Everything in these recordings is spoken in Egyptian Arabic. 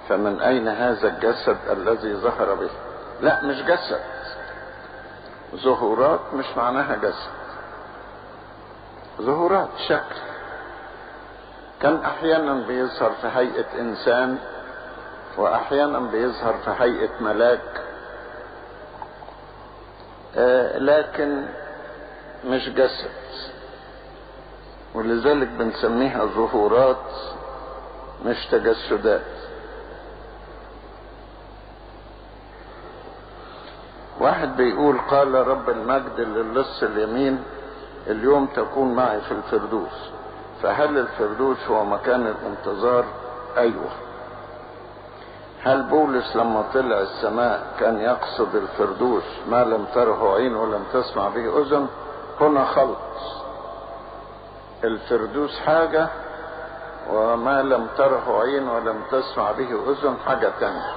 فمن أين هذا الجسد الذي ظهر به لا مش جسد ظهورات مش معناها جسد ظهورات شكل كان احيانا بيظهر في هيئة انسان واحيانا بيظهر في هيئة ملاك آه لكن مش جسد ولذلك بنسميها ظهورات مش تجسدات واحد بيقول قال رب المجد للص اليمين اليوم تكون معي في الفردوس فهل الفردوس هو مكان الانتظار ايوه هل بولس لما طلع السماء كان يقصد الفردوس ما لم تره عين ولم تسمع به اذن هنا خلط الفردوس حاجة وما لم تره عين ولم تسمع به اذن حاجة تانية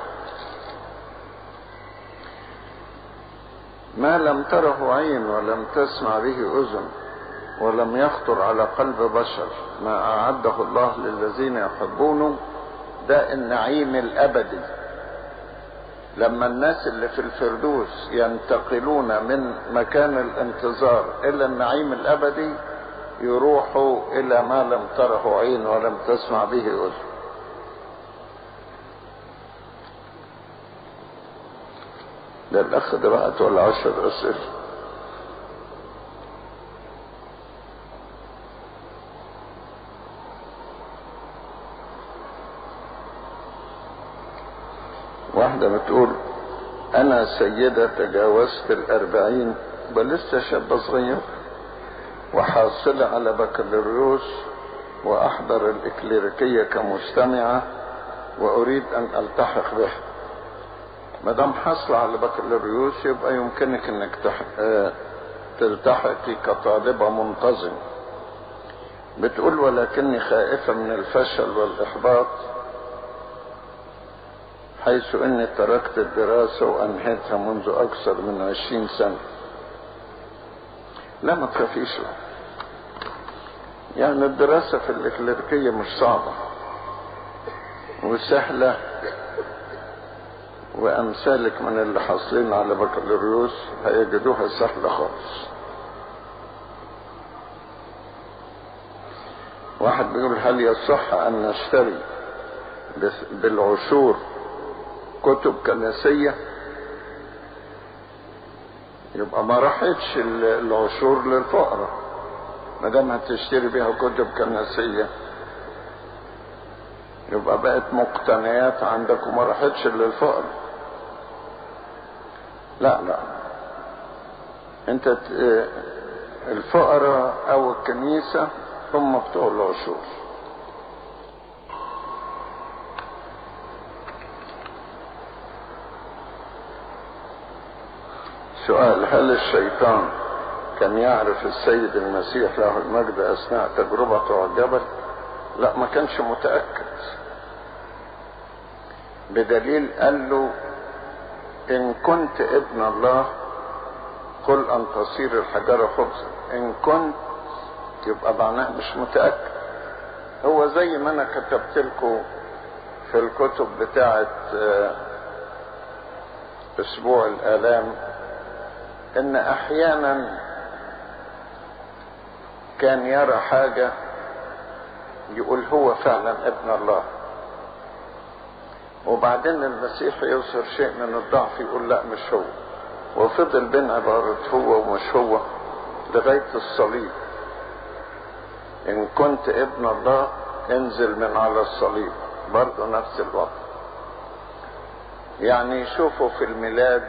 ما لم تره عين ولم تسمع به اذن ولم يخطر على قلب بشر ما اعده الله للذين يحبونه ده النعيم الابدي لما الناس اللي في الفردوس ينتقلون من مكان الانتظار الى النعيم الابدي يروحوا الى ما لم تره عين ولم تسمع به اذن ده الاخ ده بعت ولا عشر اسئله واحدة بتقول أنا سيدة تجاوزت الأربعين ولسه شابة صغيرة وحاصلة على بكالوريوس وأحضر الإكليريكية كمستمعة وأريد أن ألتحق به ما دام حاصلة على بكالوريوس يبقى يمكنك أنك تح... اه... تلتحقي كطالبة منتظمة بتقول ولكني خائفة من الفشل والإحباط حيث اني تركت الدراسة وانهيتها منذ اكثر من عشرين سنة لا ما تخافيش يعني الدراسة في الاكليريكية مش صعبة وسهلة وامثالك من اللي حاصلين على بكالوريوس هيجدوها سهلة خالص واحد بيقول هل يصح ان نشتري بالعشور كتب كنسية يبقى ما راحتش العشور للفقراء ما دام هتشتري بيها كتب كنسية يبقى بقت مقتنيات عندك وما راحتش للفقراء لا لا انت الفقراء او الكنيسة هم بتوع العشور سؤال هل الشيطان كان يعرف السيد المسيح له المجد اثناء تجربته على الجبل لا ما كانش متاكد بدليل قال له ان كنت ابن الله قل ان تصير الحجره خبزا ان كنت يبقى معناه مش متاكد هو زي ما انا كتبت لكم في الكتب بتاعه اسبوع الالام ان احيانا كان يرى حاجة يقول هو فعلا ابن الله وبعدين المسيح يظهر شيء من الضعف يقول لا مش هو وفضل بين عبارة هو ومش هو لغاية الصليب ان كنت ابن الله انزل من على الصليب برضه نفس الوضع يعني شوفوا في الميلاد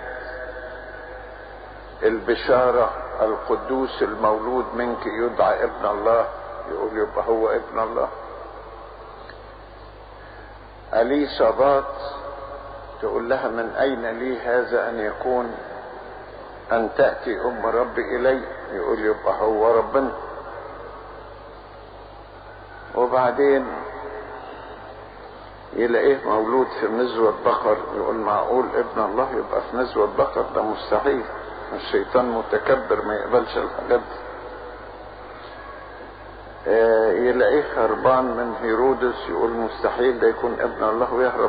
البشارة القدوس المولود منك يدعى ابن الله يقول يبقى هو ابن الله أليصابات تقول لها من أين لي هذا أن يكون أن تأتي أم ربي إلي يقول يبقى هو ربنا وبعدين يلاقيه مولود في مزوة بقر يقول معقول ابن الله يبقى في مزوة بقر ده مستحيل الشيطان متكبر ما يقبلش الحاجات دي يلاقيه هربان من هيرودس يقول مستحيل ده يكون ابن الله ويهرب